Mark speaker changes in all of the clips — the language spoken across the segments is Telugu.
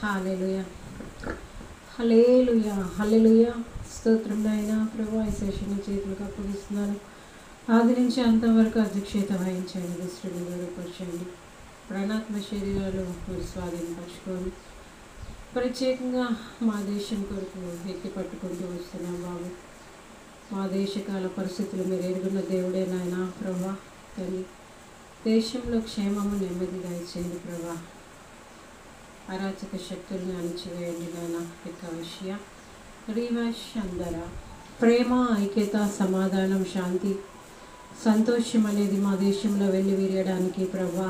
Speaker 1: హాలెలుయ హలేలుయ హల్లెలూయ స్తోత్రం నాయన ప్రభు ఈ సెషన్ చేతులకు అప్పగిస్తున్నాను ఆది నుంచి అంతవరకు అధ్యక్షత వహించండి దుష్టుని దూరపరచండి ప్రాణాత్మ శరీరాలు మీరు స్వాధీనపరచుకొని ప్రత్యేకంగా మా దేశం కొరకు ఎత్తి పట్టుకుంటూ వస్తున్నాం బాబు మా దేశకాల పరిస్థితులు మీరు ఎరుగున్న దేవుడే నాయన ప్రభా తల్లి దేశంలో క్షేమము నెమ్మది దయచేయండి ప్రభా అరాచక శక్తులను అణిచివేయండి నాన్న యొక్క విషయ రీవాష్ అందర ప్రేమ ఐక్యత సమాధానం శాంతి సంతోషం అనేది మా దేశంలో వెళ్ళి విరియడానికి ప్రభా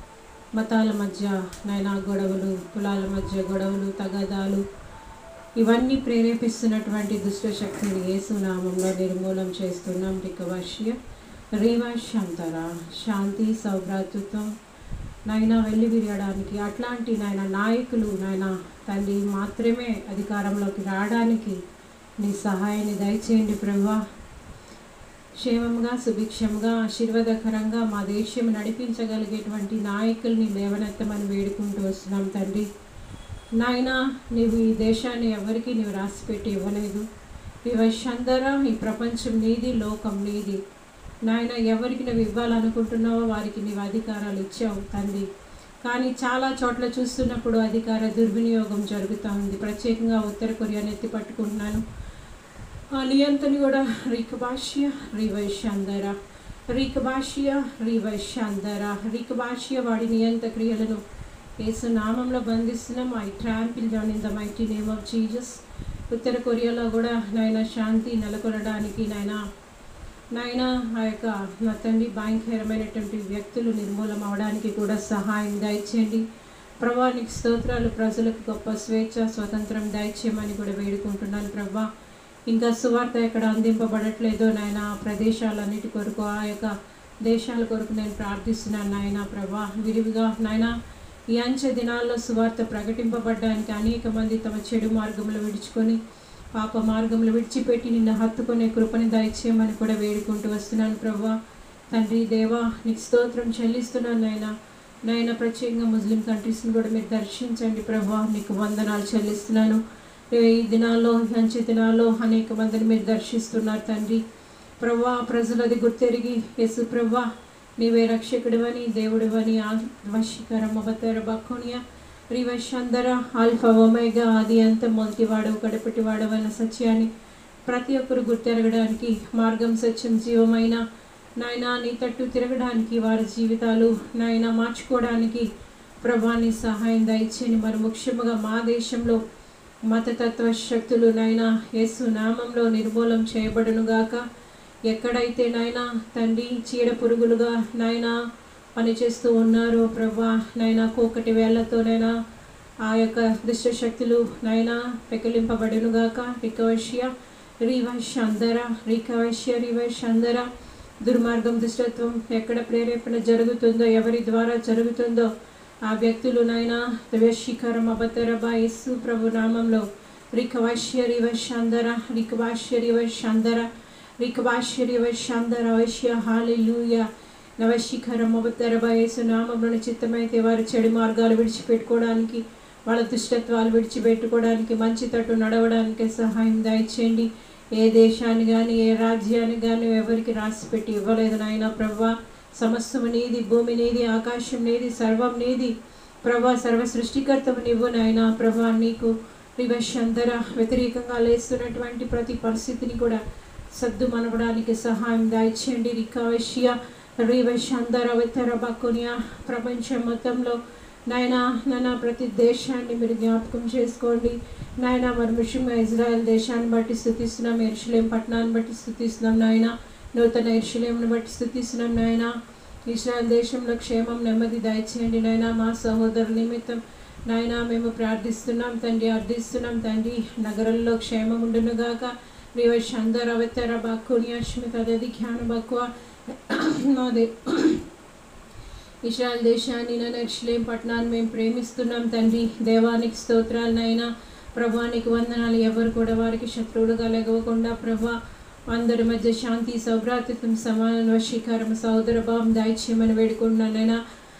Speaker 1: మతాల మధ్య నైనా గొడవలు కులాల మధ్య గొడవలు తగాదాలు ఇవన్నీ ప్రేరేపిస్తున్నటువంటి దుష్ట శక్తిని యేసునామంలో నిర్మూలం చేస్తున్నాం టికవాష్య రీవాష్ అంతరా శాంతి సౌభ్రాతృత్వం నాయన వెళ్ళి విరియడానికి అట్లాంటి నాయన నాయకులు నాయన తండ్రి మాత్రమే అధికారంలోకి రావడానికి నీ సహాయాన్ని దయచేయండి ప్రభా క్షేమంగా సుభిక్షంగా ఆశీర్వాదకరంగా మా దేశం నడిపించగలిగేటువంటి నాయకుల్ని లేవనెత్తమని వేడుకుంటూ వస్తున్నాం తండ్రి నాయన నీవు ఈ దేశాన్ని ఎవరికి నీవు రాసిపెట్టి ఇవ్వలేదు ఈ వశందర ఈ ప్రపంచం నీది లోకం నీది నాయన ఎవరికి నువ్వు ఇవ్వాలనుకుంటున్నావో వారికి నీవు అధికారాలు ఇచ్చావు తండ్రి కానీ చాలా చోట్ల చూస్తున్నప్పుడు అధికార దుర్వినియోగం జరుగుతూ ఉంది ప్రత్యేకంగా ఉత్తర కొరియాని ఎత్తి పట్టుకుంటున్నాను ఆ నియంత్రణ కూడా రీక భాష్య రీవైశాంధర రీక భాష్య రీవైశాంధర రీక భాష్య వాడి నియంత క్రియలను యేసు నామంలో బంధిస్తున్నాం I trample down in the mighty name of Jesus ఉత్తర కొరియాలో కూడా నాయన శాంతి నెలకొనడానికి నాయన నాయన ఆ యొక్క నా తండ్రి భయంకరమైనటువంటి వ్యక్తులు నిర్మూలం అవడానికి కూడా సహాయం దయచేయండి ప్రభానికి స్తోత్రాలు ప్రజలకు గొప్ప స్వేచ్ఛ స్వతంత్రం దయచేయమని కూడా వేడుకుంటున్నాను ప్రభా ఇంకా సువార్త ఎక్కడ అందింపబడట్లేదో నాయన ఆ ప్రదేశాలన్నిటి కొరకు ఆ యొక్క దేశాల కొరకు నేను ప్రార్థిస్తున్నాను నాయన ప్రభా విరివిగా నాయన ఈ అంచె దినాల్లో సువార్త ప్రకటింపబడడానికి అనేక మంది తమ చెడు మార్గములు విడుచుకొని పాప మార్గములు విడిచిపెట్టి నిన్ను హత్తుకునే కృపని దయచేయమని కూడా వేడుకుంటూ వస్తున్నాను ప్రభా తండ్రి దేవా నీకు స్తోత్రం చెల్లిస్తున్నాను నాయన నాయన ప్రత్యేకంగా ముస్లిం కంట్రీస్ని కూడా మీరు దర్శించండి ప్రభా నీకు వందనాలు చెల్లిస్తున్నాను ఈ దినాల్లో మంచి దినాల్లో అనేక మందిని మీరు దర్శిస్తున్నారు తండ్రి ప్రభా ప్రజలది గుర్తెరిగి యేసు ప్రభా నీవే రక్షకుడివని దేవుడివని వశీకరం అవతర బక్కునియా రివశందర ఆల్ఫా ఒమేగా ఆది అంత మొదటివాడు కడపటి వాడవైన సత్యాన్ని ప్రతి ఒక్కరు గుర్తెరగడానికి మార్గం సత్యం జీవమైన నాయన నీ తట్టు తిరగడానికి వారి జీవితాలు నాయన మార్చుకోవడానికి ప్రభాని సహాయం దయచేని మరి ముఖ్యంగా మా దేశంలో మతతత్వ శక్తులు నాయన యేసు నామంలో నిర్మూలం చేయబడునుగాక ఎక్కడైతే నాయన తండ్రి చీడ పురుగులుగా నాయన పనిచేస్తూ ఉన్నారు ప్రభా నైనా కోకటి వేళ్లతోనైనా ఆ యొక్క దుష్ట శక్తులు నైనా పెకిలింపబడునుగాక రికవశ్య రివైష్ అందర రికవశ్య రివైష్ అందర దుర్మార్గం దుష్టత్వం ఎక్కడ ప్రేరేపణ జరుగుతుందో ఎవరి ద్వారా జరుగుతుందో ఆ వ్యక్తులు నైనా ద్వేషీకరం అబతరబా యేసు ప్రభు నామంలో రికవాష్య రివైష్ అందర రికవాష్య రివైష్ అందర రికవాష్య రివైష్ అందర అవశ్య హాలిలూయ నవశిఖరం అవతరబయేసు నామంలోని చిత్తమైతే వారి చెడు మార్గాలు విడిచిపెట్టుకోవడానికి వాళ్ళ దుష్టత్వాలు విడిచిపెట్టుకోవడానికి మంచి తట్టు నడవడానికి సహాయం దయచేయండి ఏ దేశాన్ని కానీ ఏ రాజ్యాన్ని కానీ ఎవరికి రాసిపెట్టి ఇవ్వలేదు నాయన ప్రభా సమస్తము నీది భూమి నీది ఆకాశం నీది సర్వం నీది ప్రభా సర్వ సృష్టికర్తము నీవు నాయన ప్రభా నీకు రివశంతర వ్యతిరేకంగా లేస్తున్నటువంటి ప్రతి పరిస్థితిని కూడా సద్దు మనవడానికి సహాయం దయచేయండి రికావశ్య రీవశందర వితర బక్కునియా ప్రపంచం మొత్తంలో నాయన నాన్న ప్రతి దేశాన్ని మీరు జ్ఞాపకం చేసుకోండి నాయన మరి ముఖ్యంగా ఇజ్రాయెల్ దేశాన్ని బట్టి స్థుతిస్తున్నాం ఎరుషులేం పట్టణాన్ని బట్టి స్థుతిస్తున్నాం నాయన నూతన ఎరుషులేంని బట్టి స్థుతిస్తున్నాం నాయన ఇజ్రాయెల్ దేశంలో క్షేమం నెమ్మది దయచేయండి నాయన మా సహోదరు నిమిత్తం నాయన మేము ప్రార్థిస్తున్నాం తండ్రి అర్థిస్తున్నాం తండ్రి నగరంలో క్షేమం ఉండునుగాక రివశ్ అందర అవతర బక్కునియా స్మిత అదే ధ్యాన బక్కువ మాదే ఇస్రాయల్ దేశాన్ని నర్షలేం పట్టణాన్ని మేము ప్రేమిస్తున్నాం తండ్రి దేవానికి స్తోత్రాలనైనా ప్రభానికి వందనాలు ఎవరు కూడా వారికి శత్రువులుగా లెగవకుండా ప్రభా అందరి మధ్య శాంతి సౌభ్రాతృత్వం సమాన వశీకరం సహోదర భావం దాయిచ్యమని వేడుకుంటున్నానైనా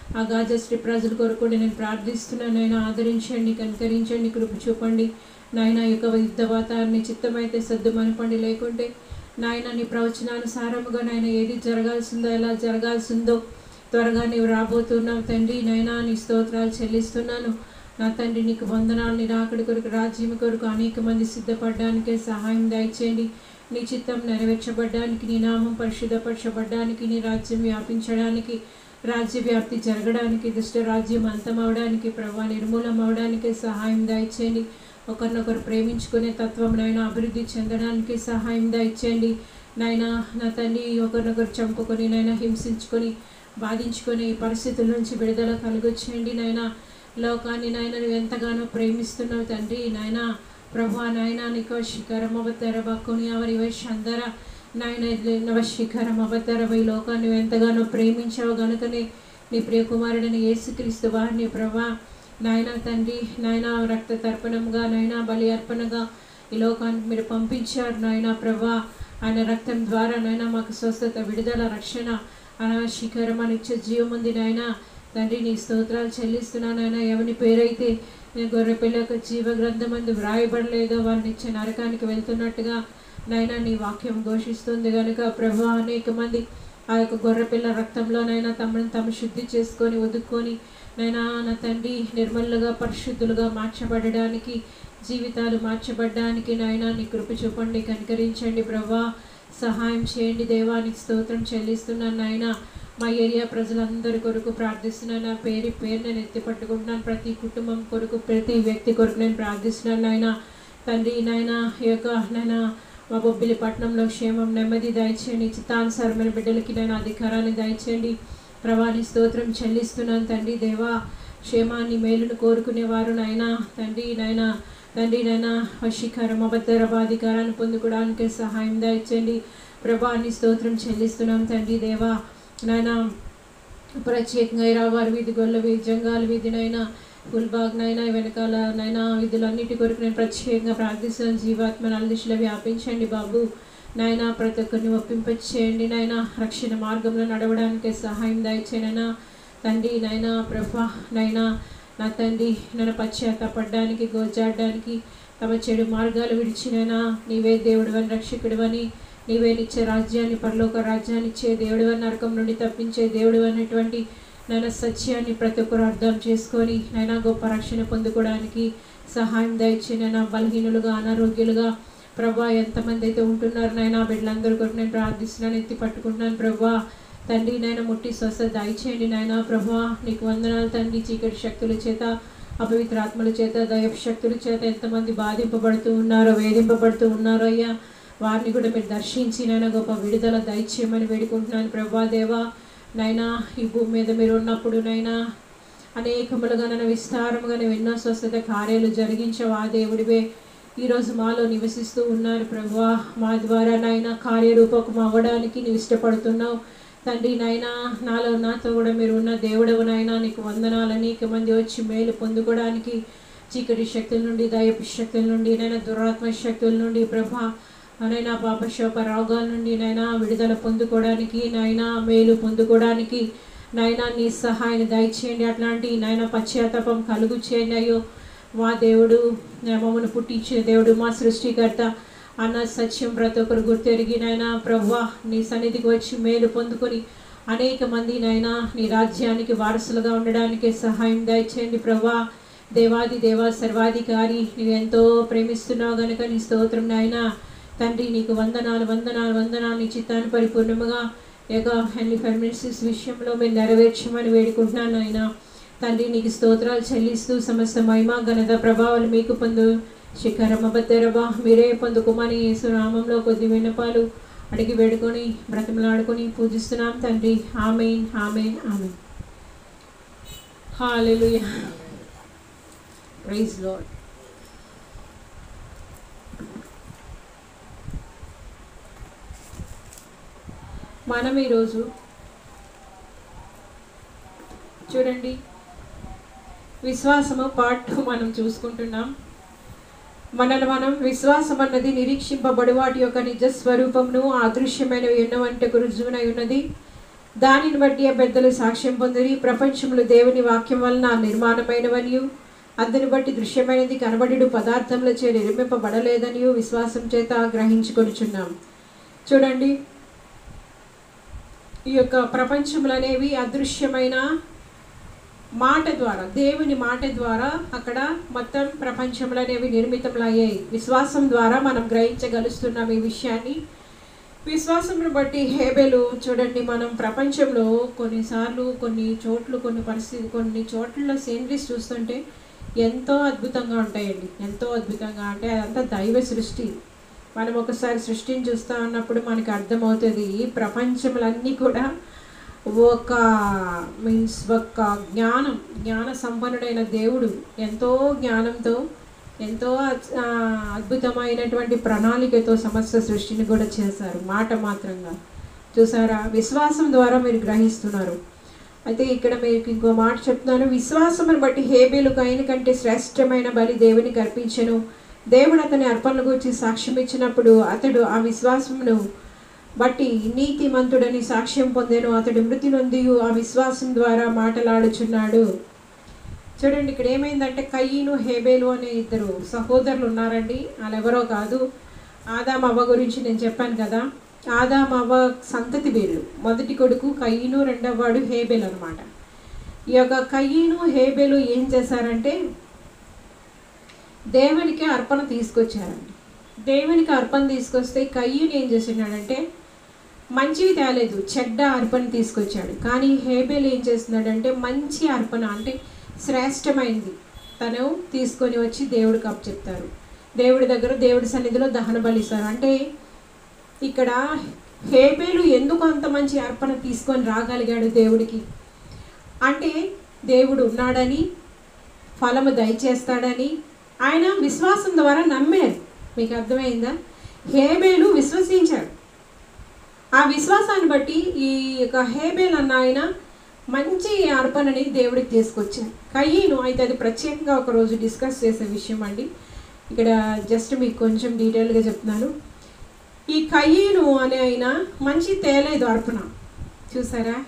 Speaker 1: ఆ గాజా స్ట్రిప్ ప్రజల కొరకు కూడా నేను ప్రార్థిస్తున్నాను నాయన ఆదరించండి కనికరించండి కృప చూపండి నాయన యొక్క యుద్ధ వాతావరణి చిత్తమైతే సద్దు మనపండి లేకుంటే నాయన నీ ప్రవచనానుసారముగా నాయన ఏది జరగాల్సిందో ఎలా జరగాల్సిందో త్వరగా నీవు రాబోతున్నావు తండ్రి నాయన నీ స్తోత్రాలు చెల్లిస్తున్నాను నా తండ్రి నీకు వందనాలు నీ రాకడి కొరకు రాజ్యం కొరకు అనేక మంది సిద్ధపడడానికే సహాయం దయచేయండి నీ చిత్తం నెరవేర్చబడ్డానికి నీ నామం పరిశుద్ధపరచబడ్డానికి నీ రాజ్యం వ్యాపించడానికి రాజ్య వ్యాప్తి జరగడానికి దుష్ట రాజ్యం అంతం అవడానికి ప్రభా నిర్మూలం అవడానికి సహాయం దయచేయండి ఒకరినొకరు ప్రేమించుకునే తత్వం నాయన అభివృద్ధి చెందడానికి సహాయం దయచేయండి నాయన నా తల్లి ఒకరినొకరు చంపుకొని నాయన హింసించుకొని బాధించుకొని ఈ పరిస్థితుల నుంచి విడుదల కలుగొచ్చేయండి నాయన లోకాన్ని నాయన నువ్వు ఎంతగానో ప్రేమిస్తున్నావు తండ్రి నాయన ప్రభా నాయన నీకు శిఖరం అవతార బక్కుని అవరి అందర నాయన నవశిఖరం అవతార ఈ లోకాన్ని నువ్వు ఎంతగానో ప్రేమించావు గనుకనే నీ ప్రియకుమారుడిని యేసుక్రీస్తు వారిని ప్రభా నాయన తండ్రి నాయన రక్త తర్పణంగా నాయన బలి అర్పణగా ఈ లోకానికి మీరు పంపించారు నాయన ప్రభా ఆయన రక్తం ద్వారా నాయన మాకు స్వస్థత విడుదల రక్షణ ఆయన శిఖరం అని ఇచ్చే జీవం ఉంది నాయన తండ్రి నీ స్తోత్రాలు చెల్లిస్తున్నాను నాయన ఎవని పేరైతే నేను గొర్రె పిల్లకు జీవ గ్రంథం మందు వ్రాయబడలేదో వారిని ఇచ్చే నరకానికి వెళ్తున్నట్టుగా నాయన నీ వాక్యం ఘోషిస్తుంది కనుక ప్రభు అనేక మంది ఆ యొక్క గొర్రెపిల్ల రక్తంలోనైనా తమను తాము శుద్ధి చేసుకొని వదుక్కొని నైనా నా తండ్రి నిర్మలుగా పరిశుద్ధులుగా మార్చబడడానికి జీవితాలు మార్చబడడానికి నాయన నీ కృప చూపండి కనికరించండి ప్రభా సహాయం చేయండి దేవానికి స్తోత్రం చెల్లిస్తున్నాను నాయన మా ఏరియా ప్రజలందరి కొరకు ప్రార్థిస్తున్నాను నా పేరు పేరు నేను ఎత్తి పట్టుకుంటున్నాను ప్రతి కుటుంబం కొరకు ప్రతి వ్యక్తి కొరకు నేను ప్రార్థిస్తున్నాను నాయన తండ్రి నాయన ఈ యొక్క నాయన మా బొబ్బిలి పట్టణంలో క్షేమం నెమ్మది దయచేయండి చిత్తానుసారమైన బిడ్డలకి నేను అధికారాన్ని దయచేయండి ప్రభాని స్తోత్రం చెల్లిస్తున్నాను తండ్రి దేవా క్షేమాన్ని మేలును కోరుకునేవారు నాయనా తండ్రి నాయన తండ్రి నాయన వశీకరం అధికారాన్ని పొందుకోవడానికి సహాయం దయచేయండి ప్రభాని స్తోత్రం చెల్లిస్తున్నాం తండ్రి దేవా నాయన ప్రత్యేకంగా ఇరావారి వీధి గొల్ల వీధి జంగాల వీధి నైనా గుల్బాగ్ నైనా వెనకాల నైనా విధులన్నిటి కొరకు నేను ప్రత్యేకంగా ప్రార్థిస్తున్నాను జీవాత్మ నలుదిశలో వ్యాపించండి బాబు నాయన ప్రతి ఒక్కరిని ఒప్పింపచేయండి నాయన రక్షణ మార్గంలో నడవడానికి సహాయం దయచేయనైనా తండ్రి నాయన ప్రభా నైనా నా తండ్రి నన్ను పశ్చాత్తాపడడానికి గోజాడడానికి తమ చెడు మార్గాలు విడిచినైనా నీవే దేవుడివని రక్షకుడివని నీవే నిచ్చే రాజ్యాన్ని పరలోక రాజ్యాన్ని ఇచ్చే దేవుడు నరకం నుండి తప్పించే దేవుడు అనేటువంటి నైనా సత్యాన్ని ప్రతి ఒక్కరు అర్థం చేసుకొని నైనా గొప్ప రక్షణ పొందుకోవడానికి సహాయం దయచి నైనా బలహీనులుగా అనారోగ్యులుగా ప్రభా ఎంతమంది అయితే ఉంటున్నారు నైనా బిడ్డలందరూ కొరకు నేను ప్రార్థిస్తున్నాను ఎత్తి పట్టుకుంటున్నాను ప్రభా తండ్రి నాయన ముట్టి స్వస్థ దయచేయండి నాయన ప్రభా నీకు వందనాలు తండ్రి చీకటి శక్తుల చేత అపవిత్ర ఆత్మల చేత దైవ శక్తుల చేత ఎంతమంది బాధింపబడుతూ ఉన్నారో వేధింపబడుతూ ఉన్నారో అయ్యా వారిని కూడా మీరు దర్శించి నాయన గొప్ప విడుదల దయచేయమని వేడుకుంటున్నాను ప్రభా దేవా నైనా ఈ భూమి మీద మీరు ఉన్నప్పుడు నైనా అనేకములుగా నన్ను విస్తారముగా నువ్వు ఎన్నో స్వస్థత కార్యాలు జరిగించవు ఆ దేవుడివే ఈరోజు మాలో నివసిస్తూ ఉన్నారు ప్రభువా మా ద్వారా నాయన కార్యరూపకం అవ్వడానికి నువ్వు ఇష్టపడుతున్నావు తండ్రి నాయన నాలో నాతో కూడా మీరు ఉన్న దేవుడవు నాయన నీకు వందనాలు అనేక మంది వచ్చి మేలు పొందుకోవడానికి చీకటి శక్తుల నుండి దయపు శక్తుల నుండి నైనా దురాత్మ శక్తుల నుండి ప్రభా నైనా పాపశోప రోగాల నుండి నైనా విడుదల పొందుకోవడానికి నాయనా మేలు పొందుకోవడానికి నాయనా నీ సహాయాన్ని దయచేయండి అట్లాంటి నాయన పశ్చాత్తాపం కలుగు చేయండి అయ్యో మా దేవుడు మమ్మల్ని పుట్టించిన దేవుడు మా సృష్టికర్త అన్న సత్యం ప్రతి ఒక్కరు గుర్తెరిగి నాయనా ప్రవ్వా నీ సన్నిధికి వచ్చి మేలు పొందుకొని అనేక మంది నాయనా నీ రాజ్యానికి వారసులుగా ఉండడానికి సహాయం దయచేయండి ప్రవ్వా దేవాది దేవా సర్వాధికారి నువ్వు ఎంతో ప్రేమిస్తున్నావు గనుక నీ స్తోత్రం నాయనా తండ్రి నీకు వందనాలు వందనాలు వందనాలు నీ చిత్తాన్ని పరిపూర్ణముగా యొక్క హెన్లీ ఫెర్మినిసిస్ విషయంలో మీరు నెరవేర్చమని వేడుకుంటున్నాను ఆయన తండ్రి నీకు స్తోత్రాలు చెల్లిస్తూ సమస్త మహిమ ఘనత ప్రభావాలు మీకు పొందు శిఖరం అబద్ధరబా మీరే పొందుకోమని యేసునామంలో కొద్ది విన్నపాలు అడిగి వేడుకొని బ్రతమలాడుకొని పూజిస్తున్నాం తండ్రి amen amen amen hallelujah praise Lord మనం ఈరోజు చూడండి విశ్వాసము పార్ట్ టూ మనం చూసుకుంటున్నాం మనల్ని మనం విశ్వాసం అన్నది నిరీక్షింపబడి వాటి యొక్క నిజ స్వరూపమును అదృశ్యమైనవి ఎన్నవంటే రుజువునై ఉన్నది దానిని బట్టి ఆ పెద్దలు సాక్ష్యం పొందిరి ప్రపంచంలో దేవుని వాక్యం వలన నిర్మాణమైనవనియు అందుని బట్టి దృశ్యమైనది కనబడిడు పదార్థముల చే నిర్మింపబడలేదనియు విశ్వాసం చేత గ్రహించుకొనిచున్నాం చూడండి ఈ యొక్క ప్రపంచములు అనేవి అదృశ్యమైన మాట ద్వారా దేవుని మాట ద్వారా అక్కడ మొత్తం ప్రపంచములు అనేవి నిర్మితములయ్యాయి విశ్వాసం ద్వారా మనం గ్రహించగలుస్తున్నాం ఈ విషయాన్ని విశ్వాసమును బట్టి హేబెలు చూడండి మనం ప్రపంచంలో కొన్నిసార్లు కొన్ని చోట్ల కొన్ని పరిస్థితి కొన్ని చోట్ల సీనరీస్ చూస్తుంటే ఎంతో అద్భుతంగా ఉంటాయండి ఎంతో అద్భుతంగా అంటే అదంతా దైవ సృష్టి మనం ఒకసారి సృష్టిని చూస్తా ఉన్నప్పుడు మనకి అర్థమవుతుంది ఈ ప్రపంచములన్నీ కూడా ఒక మీన్స్ ఒక జ్ఞానం జ్ఞాన సంపన్నుడైన దేవుడు ఎంతో జ్ఞానంతో ఎంతో ఆ, అద్భుతమైనటువంటి ప్రణాళికతో సమస్త సృష్టిని కూడా చేశారు మాట మాత్రంగా చూసారా విశ్వాసం ద్వారా మీరు గ్రహిస్తున్నారు అయితే ఇక్కడ మీకు ఇంకో మాట చెప్తున్నాను విశ్వాసమును బట్టి హేబేలు కైన కంటే శ్రేష్టమైన బలి దేవునికి అర్పించెను దేవుడు అతని అర్పణల గురించి సాక్ష్యం ఇచ్చినప్పుడు అతడు ఆ విశ్వాసమును బట్టి నీతిమంతుడని సాక్ష్యం పొందెను అతడు మృతి నొంది ఆ విశ్వాసం ద్వారా మాటలాడుచున్నాడు చూడండి ఇక్కడ ఏమైందంటే కయ్యను హేబేలు అనే ఇద్దరు సహోదరులు ఉన్నారండి వాళ్ళు ఎవరో కాదు ఆదాం అవ్వ గురించి నేను చెప్పాను కదా ఆదాం అవ్వ సంతతి వీళ్ళు మొదటి కొడుకు కయ్యను రెండవ వాడు హేబేలు అనమాట ఈ యొక్క కయ్యను హేబేలు ఏం చేశారంటే దేవునికి అర్పణ తీసుకొచ్చారండి దేవునికి అర్పణ తీసుకొస్తే కయ్యూని ఏం చేస్తున్నాడంటే మంచివి తేలేదు చెడ్డ అర్పణ తీసుకొచ్చాడు కానీ హేబేల్ ఏం చేస్తున్నాడంటే మంచి అర్పణ అంటే శ్రేష్టమైంది తను తీసుకొని వచ్చి దేవుడికి అప్పు చెప్తారు దేవుడి దగ్గర దేవుడి సన్నిధిలో దహన బలిస్తారు అంటే ఇక్కడ హేబేలు ఎందుకు అంత మంచి అర్పణ తీసుకొని రాగలిగాడు దేవుడికి అంటే దేవుడు ఉన్నాడని ఫలము దయచేస్తాడని ఆయన విశ్వాసం ద్వారా నమ్మారు మీకు అర్థమైందా హేబేలు విశ్వసించాడు ఆ విశ్వాసాన్ని బట్టి ఈ యొక్క హేబేల్ అన్న ఆయన మంచి అర్పణని దేవుడికి తీసుకొచ్చారు కయ్యను అయితే అది ప్రత్యేకంగా ఒక రోజు డిస్కస్ చేసే విషయం అండి ఇక్కడ జస్ట్ మీకు కొంచెం డీటెయిల్గా చెప్తున్నాను ఈ కయ్యను అనే ఆయన మంచి తేలేదు అర్పణ చూసారా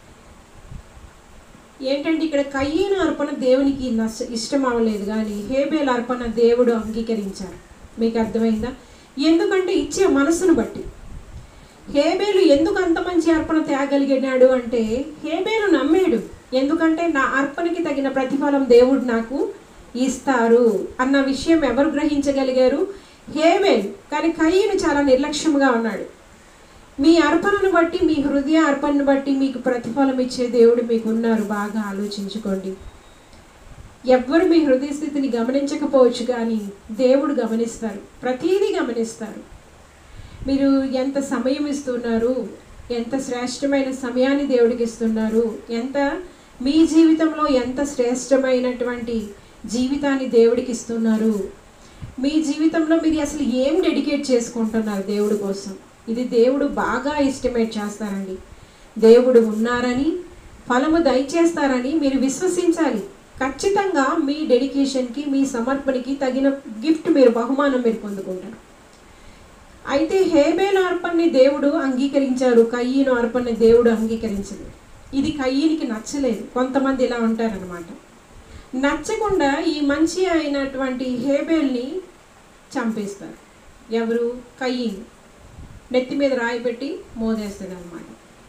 Speaker 1: ఏంటంటే ఇక్కడ కయ్యను అర్పణ దేవునికి నష్ట ఇష్టం అవ్వలేదు కానీ హేబేల్ అర్పణ దేవుడు అంగీకరించారు మీకు అర్థమైందా ఎందుకంటే ఇచ్చే మనసును బట్టి హేబేలు ఎందుకు అంత మంచి అర్పణ తేగలిగినాడు అంటే హేబేలు నమ్మాడు ఎందుకంటే నా అర్పణకి తగిన ప్రతిఫలం దేవుడు నాకు ఇస్తారు అన్న విషయం ఎవరు గ్రహించగలిగారు హేబేల్ కానీ కయ్యను చాలా నిర్లక్ష్యంగా ఉన్నాడు మీ అర్పణను బట్టి మీ హృదయ అర్పణను బట్టి మీకు ప్రతిఫలం ఇచ్చే దేవుడు మీకు ఉన్నారు బాగా ఆలోచించుకోండి ఎవ్వరు మీ హృదయ స్థితిని గమనించకపోవచ్చు కానీ దేవుడు గమనిస్తారు ప్రతీదీ గమనిస్తారు మీరు ఎంత సమయం ఇస్తున్నారు ఎంత శ్రేష్టమైన సమయాన్ని దేవుడికి ఇస్తున్నారు ఎంత మీ జీవితంలో ఎంత శ్రేష్టమైనటువంటి జీవితాన్ని దేవుడికి ఇస్తున్నారు మీ జీవితంలో మీరు అసలు ఏం డెడికేట్ చేసుకుంటున్నారు దేవుడి కోసం ఇది దేవుడు బాగా ఎస్టిమేట్ చేస్తారండి దేవుడు ఉన్నారని ఫలము దయచేస్తారని మీరు విశ్వసించాలి ఖచ్చితంగా మీ డెడికేషన్కి మీ సమర్పణకి తగిన గిఫ్ట్ మీరు బహుమానం మీరు పొందుకుంటారు అయితే హేబేలు అర్పణని దేవుడు అంగీకరించారు కయ్యను అర్పణని దేవుడు అంగీకరించలేదు ఇది కయ్యనికి నచ్చలేదు కొంతమంది ఇలా ఉంటారనమాట నచ్చకుండా ఈ మంచి అయినటువంటి హేబేల్ని చంపేస్తారు ఎవరు కయ్యని నెత్తి మీద రాయి పెట్టి మోదేస్తుంది అనమాట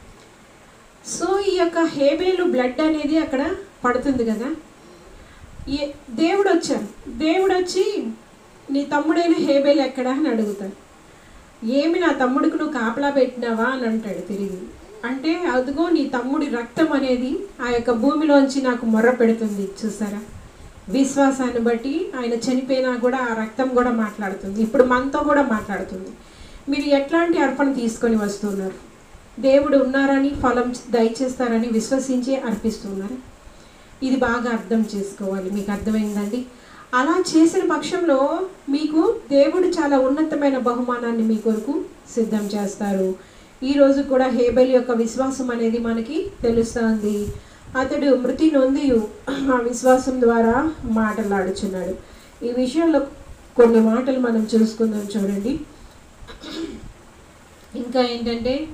Speaker 1: సో ఈ యొక్క హేబేలు బ్లడ్ అనేది అక్కడ పడుతుంది కదా ఏ దేవుడు వచ్చారు దేవుడు వచ్చి నీ తమ్ముడైన హేబేల్ ఎక్కడా అని అడుగుతాడు ఏమి నా తమ్ముడికి నువ్వు కాపలా పెట్టినావా అని అంటాడు తిరిగి అంటే అదిగో నీ తమ్ముడి రక్తం అనేది ఆ యొక్క భూమిలోంచి నాకు మొర్ర పెడుతుంది చూసారా విశ్వాసాన్ని బట్టి ఆయన చనిపోయినా కూడా ఆ రక్తం కూడా మాట్లాడుతుంది ఇప్పుడు మనతో కూడా మాట్లాడుతుంది మీరు ఎట్లాంటి అర్పణ తీసుకొని వస్తున్నారు దేవుడు ఉన్నారని ఫలం దయచేస్తారని విశ్వసించి అర్పిస్తున్నారు ఇది బాగా అర్థం చేసుకోవాలి మీకు అర్థమైందండి అలా చేసిన పక్షంలో మీకు దేవుడు చాలా ఉన్నతమైన బహుమానాన్ని మీ కొరకు సిద్ధం చేస్తారు ఈ రోజు కూడా హేబెల్ యొక్క విశ్వాసం అనేది మనకి తెలుస్తుంది అతడు మృతి నొంది ఆ విశ్వాసం ద్వారా మాటలాడుచున్నాడు ఈ విషయంలో కొన్ని మాటలు మనం చూసుకుందాం చూడండి ఇంకా ఏంటంటే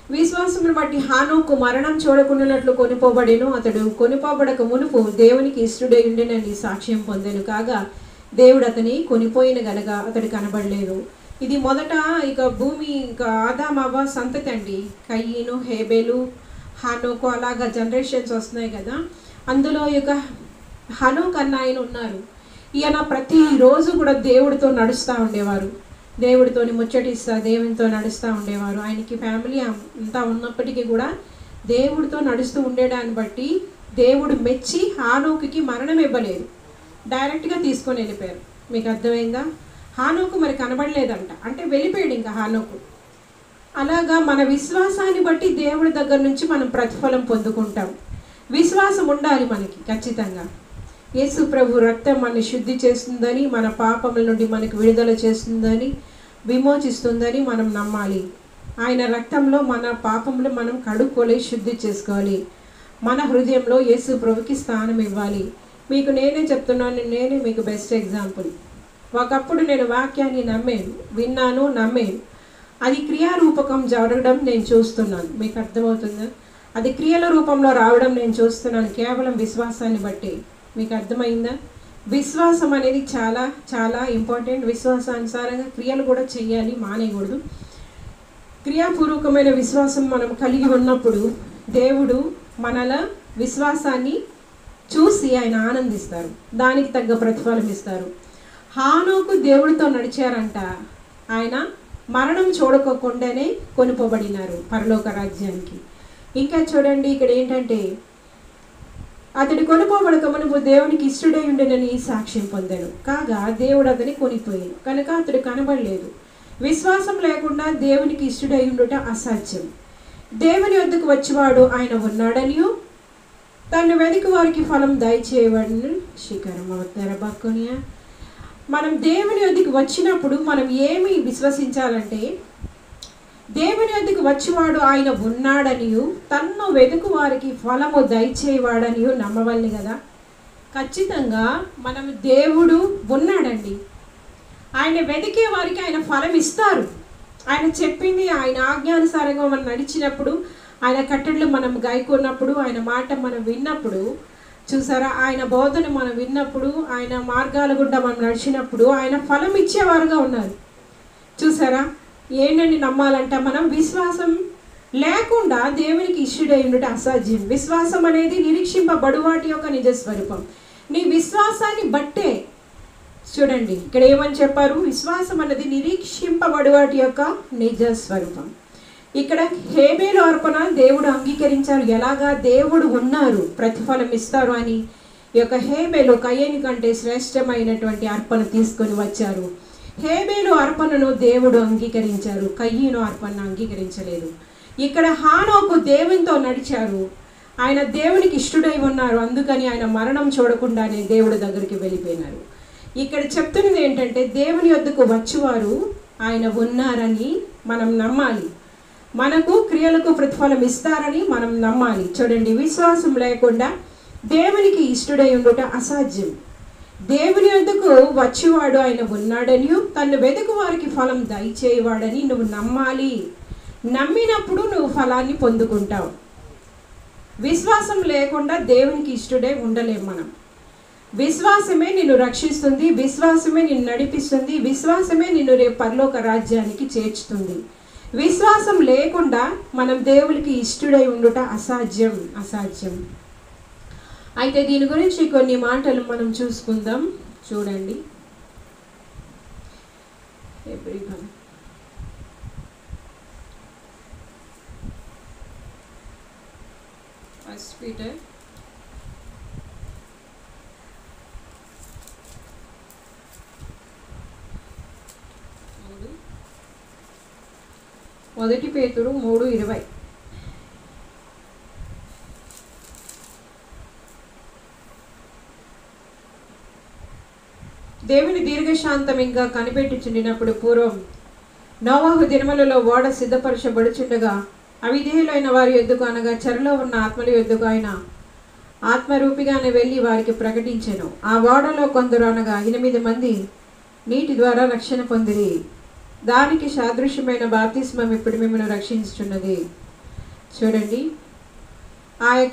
Speaker 2: విశ్వాసమును బట్టి హానోకు మరణం చూడకుండానట్లు కొనిపోబడెను అతడు కొనిపోబడక మునుపు దేవునికి ఇష్టడై ఉండెనని సాక్ష్యం పొందెను కాగా దేవుడు అతని కొనిపోయిన గనక అతడు కనబడలేదు ఇది మొదట ఇక భూమి ఇంకా ఆదామవ్వ సంతతి అండి కయ్యను హేబేలు హానోకు అలాగా జనరేషన్స్ వస్తున్నాయి కదా అందులో ఇక హనోక్ అన్న ఆయన ఉన్నారు ఈయన ప్రతిరోజు కూడా దేవుడితో నడుస్తూ ఉండేవారు దేవుడితోని ముచ్చటిస్తా దేవునితో నడుస్తూ ఉండేవారు ఆయనకి ఫ్యామిలీ అంతా ఉన్నప్పటికీ కూడా దేవుడితో నడుస్తూ ఉండేదాన్ని బట్టి దేవుడు మెచ్చి హానోకుకి మరణం ఇవ్వలేదు డైరెక్ట్గా తీసుకొని వెళ్ళిపోయారు మీకు అర్థమైందా హానోకు మరి కనబడలేదంట అంటే వెళ్ళిపోయాడు ఇంకా హానోకు అలాగా మన విశ్వాసాన్ని బట్టి దేవుడి దగ్గర నుంచి మనం ప్రతిఫలం పొందుకుంటాం విశ్వాసం ఉండాలి మనకి ఖచ్చితంగా యేసు ప్రభు రక్తం మనని శుద్ధి చేస్తుందని మన పాపముల నుండి మనకు విడుదల చేస్తుందని విమోచిస్తుందని మనం నమ్మాలి ఆయన రక్తంలో మన పాపములు మనం కడుక్కోలే శుద్ధి చేసుకోవాలి మన హృదయంలో యేసు ప్రభుకి స్థానం ఇవ్వాలి మీకు నేనే చెప్తున్నాను నేనే మీకు బెస్ట్ ఎగ్జాంపుల్ ఒకప్పుడు నేను వాక్యాన్ని నమ్మాను విన్నాను నమ్మాను అది క్రియారూపకం జరగడం నేను చూస్తున్నాను మీకు అర్థమవుతుందా అది క్రియల రూపంలో రావడం నేను చూస్తున్నాను కేవలం విశ్వాసాన్ని బట్టి మీకు అర్థమైందా విశ్వాసం అనేది చాలా చాలా ఇంపార్టెంట్ విశ్వాసానుసారంగా క్రియలు కూడా చేయాలి మానేయకూడదు క్రియాపూర్వకమైన విశ్వాసం మనం కలిగి ఉన్నప్పుడు దేవుడు మనల విశ్వాసాన్ని చూసి ఆయన ఆనందిస్తారు దానికి తగ్గ ప్రతిఫలం ఇస్తారు హానోకు దేవుడితో నడిచారంట ఆయన మరణం చూడకోకుండానే కొనుపోబడినారు పరలోక రాజ్యానికి ఇంకా చూడండి ఇక్కడ ఏంటంటే అతడి కొనుపోబడక మునుపు దేవునికి ఇష్టడై ఉండేనని సాక్ష్యం పొందాడు కాగా దేవుడు అతని కొనిపోయాడు కనుక అతడు కనబడలేదు విశ్వాసం లేకుండా దేవునికి ఇష్టడై ఉండుట అసాధ్యం దేవుని వద్దకు వచ్చివాడు ఆయన ఉన్నాడనియు తను వెతికి వారికి ఫలం దయచేయబడిన శిఖరం అవుతారా బక్కునియా మనం దేవుని వద్దకు వచ్చినప్పుడు మనం ఏమి విశ్వసించాలంటే దేవుని వద్దకు వచ్చివాడు ఆయన ఉన్నాడనియు తన్ను వెతుకు వారికి ఫలము దయచేవాడనియు నమ్మవల్ని కదా ఖచ్చితంగా మనం దేవుడు ఉన్నాడండి ఆయన వెతికే వారికి ఆయన ఫలం ఇస్తారు ఆయన చెప్పింది ఆయన ఆజ్ఞానుసారంగా మనం నడిచినప్పుడు ఆయన కట్టడలు మనం గాయకున్నప్పుడు ఆయన మాట మనం విన్నప్పుడు చూసారా ఆయన బోధన మనం విన్నప్పుడు ఆయన మార్గాల గుండా మనం నడిచినప్పుడు ఆయన ఫలం ఇచ్చేవారుగా ఉన్నారు చూసారా ఏంటని నమ్మాలంట మనం విశ్వాసం లేకుండా దేవునికి ఇష్యుడై ఉండట అసాధ్యం విశ్వాసం అనేది నిరీక్షింపబడు వాటి యొక్క నిజస్వరూపం నీ విశ్వాసాన్ని బట్టే చూడండి ఇక్కడ ఏమని చెప్పారు విశ్వాసం అన్నది నిరీక్షింపబడు వాటి యొక్క నిజ స్వరూపం ఇక్కడ హేబేలు అర్పణ దేవుడు అంగీకరించారు ఎలాగా దేవుడు ఉన్నారు ప్రతిఫలం ఇస్తారు అని ఈ యొక్క హేబేలు కయ్యని కంటే శ్రేష్టమైనటువంటి అర్పణ తీసుకొని వచ్చారు హేబేలు అర్పణను దేవుడు అంగీకరించారు కయ్యను అర్పణ అంగీకరించలేదు ఇక్కడ హానోకు దేవునితో నడిచారు ఆయన దేవునికి ఇష్టడై ఉన్నారు అందుకని ఆయన మరణం చూడకుండానే దేవుడి దగ్గరికి వెళ్ళిపోయినారు ఇక్కడ చెప్తున్నది ఏంటంటే దేవుని వద్దకు వచ్చేవారు ఆయన ఉన్నారని మనం నమ్మాలి మనకు క్రియలకు ప్రతిఫలం ఇస్తారని మనం నమ్మాలి చూడండి విశ్వాసం లేకుండా దేవునికి ఇష్టడై ఉండుట అసాధ్యం దేవుని వద్దకు వచ్చేవాడు ఆయన ఉన్నాడని తను వెతుకు వారికి ఫలం దయచేయవాడని నువ్వు నమ్మాలి నమ్మినప్పుడు నువ్వు ఫలాన్ని పొందుకుంటావు విశ్వాసం లేకుండా దేవునికి ఇష్టడే ఉండలేం మనం విశ్వాసమే నిన్ను రక్షిస్తుంది విశ్వాసమే నిన్ను నడిపిస్తుంది విశ్వాసమే నిన్ను రేపు పరలోక రాజ్యానికి చేర్చుతుంది విశ్వాసం లేకుండా మనం దేవునికి ఇష్టడై ఉండుట అసాధ్యం అసాధ్యం అయితే దీని గురించి కొన్ని మాటలు మనం చూసుకుందాం చూడండి ఎవ్రీ వన్ ఫస్ట్ పీటర్ మూడు మొదటి పేతుడు మూడు ఇరవై దేవుని దీర్ఘశాంతం ఇంకా కనిపెట్టుచుండినప్పుడు పూర్వం నోవాహు దినములలో ఓడ సిద్ధపరచబడుచుండగా అవిధేయులైన వారి ఎద్దుకు అనగా చెరలో ఉన్న ఆత్మల ఎద్దుకు ఆయన ఆత్మరూపిగానే వెళ్ళి వారికి ప్రకటించెను ఆ ఓడలో కొందరు అనగా ఎనిమిది మంది నీటి ద్వారా రక్షణ పొందిరి దానికి సాదృశ్యమైన బాప్తిస్మం ఇప్పుడు మిమ్మల్ని రక్షించుచున్నది చూడండి ఆ యొక్క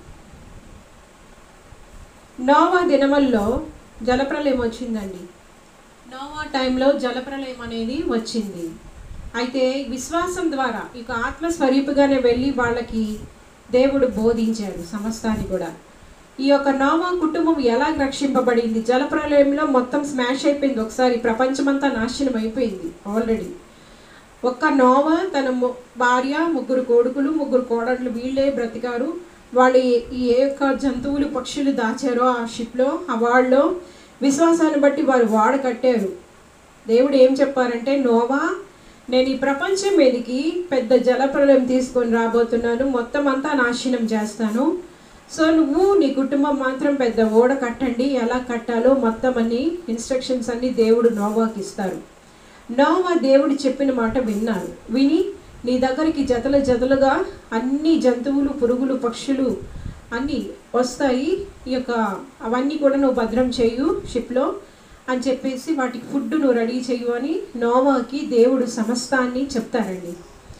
Speaker 2: నోవా దినముల్లో జలప్రలయం వచ్చిందండి నోవా టైంలో జలప్రలయం అనేది వచ్చింది అయితే విశ్వాసం ద్వారా ఇక ఆత్మస్వరూపుగానే వెళ్ళి వాళ్ళకి దేవుడు బోధించాడు సమస్తాన్ని కూడా ఈ యొక్క నోవా కుటుంబం ఎలా రక్షింపబడింది జలప్రలయంలో మొత్తం స్మాష్ అయిపోయింది ఒకసారి ప్రపంచమంతా నాశనం అయిపోయింది ఆల్రెడీ ఒక్క నోవా తన ము- భార్య ముగ్గురు కొడుకులు ముగ్గురు కోడళ్ళు వీళ్ళే బ్రతికారు వాళ్ళు ఏ- ఈ ఏ యొక్క జంతువులు పక్షులు దాచారో ఆ షిప్లో ఆ వాళ్ళలో విశ్వాసాన్ని బట్టి వారు వాడ కట్టారు దేవుడు ఏం చెప్పారంటే నోవా నేను ఈ ప్రపంచం మీదకి పెద్ద జలప్రలయం తీసుకొని రాబోతున్నాను మొత్తం అంతా నాశనం చేస్తాను సో నువ్వు నీ కుటుంబం మాత్రం పెద్ద ఓడ కట్టండి ఎలా కట్టాలో మొత్తం అన్ని ఇన్స్ట్రక్షన్స్ అన్ని దేవుడు నోవాకి ఇస్తారు నోవా దేవుడు చెప్పిన మాట విన్నారు విని నీ దగ్గరికి జతల జతలుగా అన్ని జంతువులు పురుగులు పక్షులు అన్నీ వస్తాయి ఈ యొక్క అవన్నీ కూడా నువ్వు భద్రం చేయు షిప్లో అని చెప్పేసి వాటికి ఫుడ్ నువ్వు రెడీ చేయు అని నోవాకి దేవుడు సమస్తాన్ని చెప్తారండి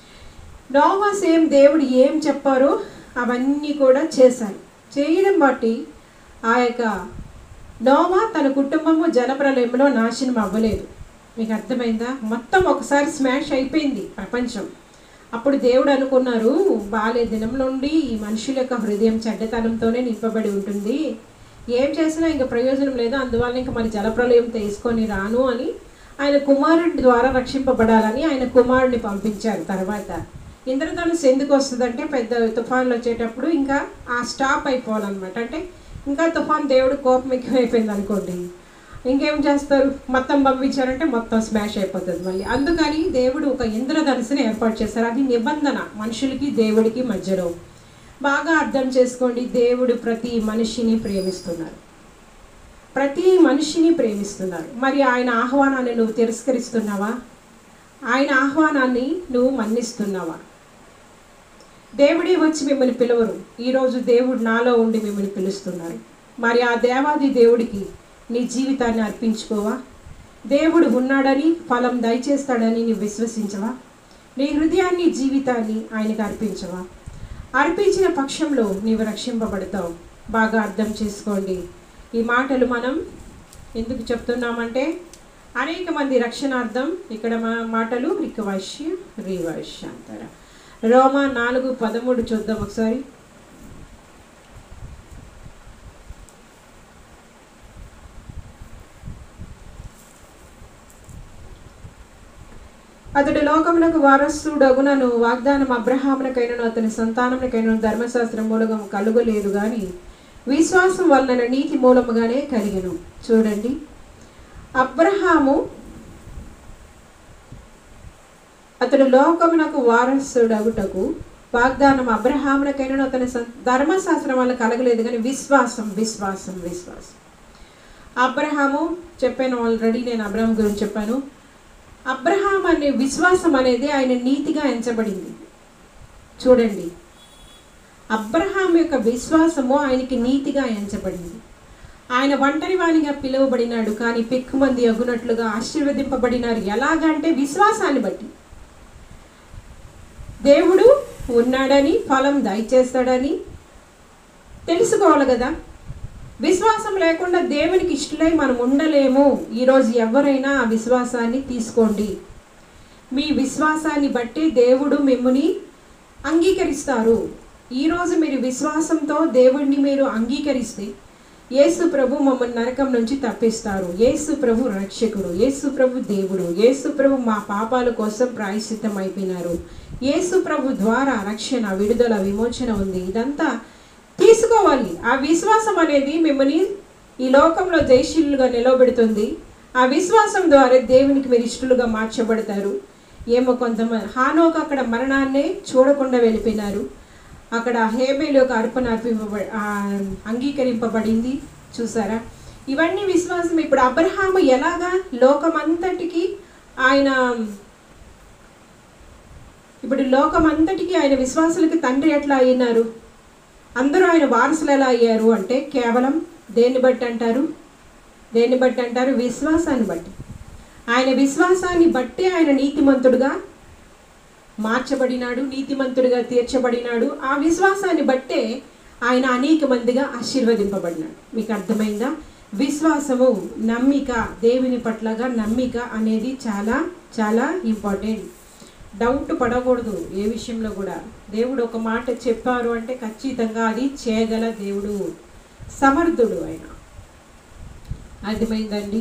Speaker 2: నోవా సేమ్ దేవుడు ఏం చెప్పారో అవన్నీ కూడా చేశారు చేయడం బట్టి ఆ యొక్క నోవా తన కుటుంబము జలప్రలయంలో నాశనం అవ్వలేదు మీకు అర్థమైందా మొత్తం ఒకసారి స్మాష్ అయిపోయింది ప్రపంచం అప్పుడు దేవుడు అనుకున్నారు బాలే దినం నుండి ఈ మనుషుల యొక్క హృదయం చెడ్డతనంతోనే నింపబడి ఉంటుంది ఏం చేసినా ఇంకా ప్రయోజనం లేదు అందువల్ల ఇంకా మరి జలప్రలయం తీసుకొని రాను అని ఆయన కుమారుడి ద్వారా రక్షింపబడాలని ఆయన కుమారుడిని పంపించారు తర్వాత ఇంద్రధనుస్సు ఎందుకు వస్తుందంటే పెద్ద తుఫాన్లు వచ్చేటప్పుడు ఇంకా ఆ స్టాప్ అయిపోవాలన్నమాట అంటే ఇంకా తుఫాన్ దేవుడు కోపం ఎక్కువైపోయింది అనుకోండి ఇంకేం చేస్తారు మొత్తం పంపించారంటే మొత్తం స్మాష్ అయిపోతుంది మళ్ళీ అందుకని దేవుడు ఒక ఇంద్రధనుసుని ఏర్పాటు చేశారు అది నిబంధన మనుషులకి దేవుడికి మధ్యలో బాగా అర్థం చేసుకోండి దేవుడు ప్రతి మనిషిని ప్రేమిస్తున్నారు ప్రతి మనిషిని ప్రేమిస్తున్నారు మరి ఆయన ఆహ్వానాన్ని నువ్వు తిరస్కరిస్తున్నావా ఆయన ఆహ్వానాన్ని నువ్వు మన్నిస్తున్నావా దేవుడే వచ్చి మిమ్మల్ని పిలవరు ఈరోజు దేవుడు నాలో ఉండి మిమ్మల్ని పిలుస్తున్నారు మరి ఆ దేవాది దేవుడికి నీ జీవితాన్ని అర్పించుకోవా దేవుడు ఉన్నాడని ఫలం దయచేస్తాడని నీవు విశ్వసించవా నీ హృదయాన్ని జీవితాన్ని ఆయనకు అర్పించవా అర్పించిన పక్షంలో నీవు రక్షింపబడతావు బాగా అర్థం చేసుకోండి ఈ మాటలు మనం ఎందుకు చెప్తున్నామంటే అనేక మంది రక్షణార్థం ఇక్కడ మా మాటలు రికవశ్య రివశ్య అంటారు రోమా నాలుగు పదమూడు చూద్దాం ఒకసారి అతడు లోకమునకు వారసుడగునను వాగ్దానం అబ్రహామునకైనను అతని సంతానమునకైనను ధర్మశాస్త్రం మూలకము కలుగలేదు గాని విశ్వాసం వలన నీతి మూలముగానే కలిగను చూడండి అబ్రహాము అతడు లోకమునకు వారసుడగుటకు వాగ్దానం అబ్రహామునకైనను అతని సం- ధర్మశాస్త్రం వల్ల కలగలేదు కానీ విశ్వాసం విశ్వాసం విశ్వాసం అబ్రహాము చెప్పాను ఆల్రెడీ నేను అబ్రహాం గురించి చెప్పాను అబ్రహాం అనే విశ్వాసం అనేది ఆయన నీతిగా ఎంచబడింది చూడండి అబ్రహాం యొక్క విశ్వాసము ఆయనకి నీతిగా ఎంచబడింది ఆయన ఒంటరి వానిగా పిలువబడినాడు కానీ పెక్కుమంది అగునట్లుగా ఆశీర్వదింపబడినారు ఎలాగంటే విశ్వాసాన్ని బట్టి దేవుడు ఉన్నాడని ఫలం దయచేస్తాడని తెలుసుకోవాలి కదా విశ్వాసం లేకుండా దేవునికి ఇష్టలై మనం ఉండలేము ఈరోజు ఎవరైనా ఆ విశ్వాసాన్ని తీసుకోండి మీ విశ్వాసాన్ని బట్టి దేవుడు మిమ్మల్ని అంగీకరిస్తారు ఈరోజు మీరు విశ్వాసంతో దేవుడిని మీరు అంగీకరిస్తే యేసు ప్రభు మమ్మల్ని నరకం నుంచి తప్పిస్తారు యేసు ప్రభు రక్షకుడు యేసు ప్రభు దేవుడు యేసు ప్రభు మా పాపాల కోసం ప్రాయశ్చిత్తం అయిపోయినారు యేసు ప్రభు ద్వారా రక్షణ విడుదల విమోచన ఉంది ఇదంతా తీసుకోవాలి ఆ విశ్వాసం అనేది మిమ్మల్ని ఈ లోకంలో జయశీలుగా నిలవబెడుతుంది ఆ విశ్వాసం ద్వారా దేవునికి మీరు ఇష్టలుగా మార్చబడతారు ఏమో కొంతమంది హానోకు అక్కడ మరణాన్నే చూడకుండా వెళ్ళిపోయినారు అక్కడ హేబేలు యొక్క అర్పణ అర్పింపబ ఆ, అంగీకరింపబడింది చూసారా ఇవన్నీ విశ్వాసం ఇప్పుడు అబ్రహాము ఎలాగా లోకమంతటికి ఆయన ఇప్పుడు లోకమంతటికి ఆయన విశ్వాసులకి తండ్రి ఎట్లా అయినారు అందరూ ఆయన వారసులు ఎలా అయ్యారు అంటే కేవలం దేన్ని బట్టి అంటారు దేన్ని బట్టి అంటారు విశ్వాసాన్ని బట్టి ఆయన విశ్వాసాన్ని బట్టి ఆయన నీతిమంతుడుగా మార్చబడినాడు నీతిమంతుడిగా తీర్చబడినాడు ఆ విశ్వాసాన్ని బట్టే ఆయన అనేక మందిగా ఆశీర్వదింపబడినాడు మీకు అర్థమైందా విశ్వాసము నమ్మిక దేవుని పట్లగా నమ్మిక అనేది చాలా చాలా ఇంపార్టెంట్ డౌట్ పడకూడదు ఏ విషయంలో కూడా దేవుడు ఒక మాట చెప్పారు అంటే ఖచ్చితంగా అది చేయగల దేవుడు సమర్థుడు ఆయన అర్థమైందండి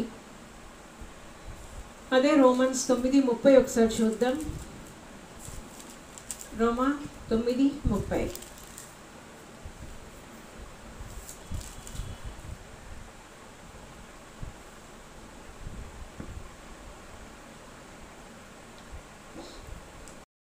Speaker 2: అదే రోమన్స్ తొమ్మిది ముప్పై ఒకసారి చూద్దాం రోమా తొమ్మిది ముప్పై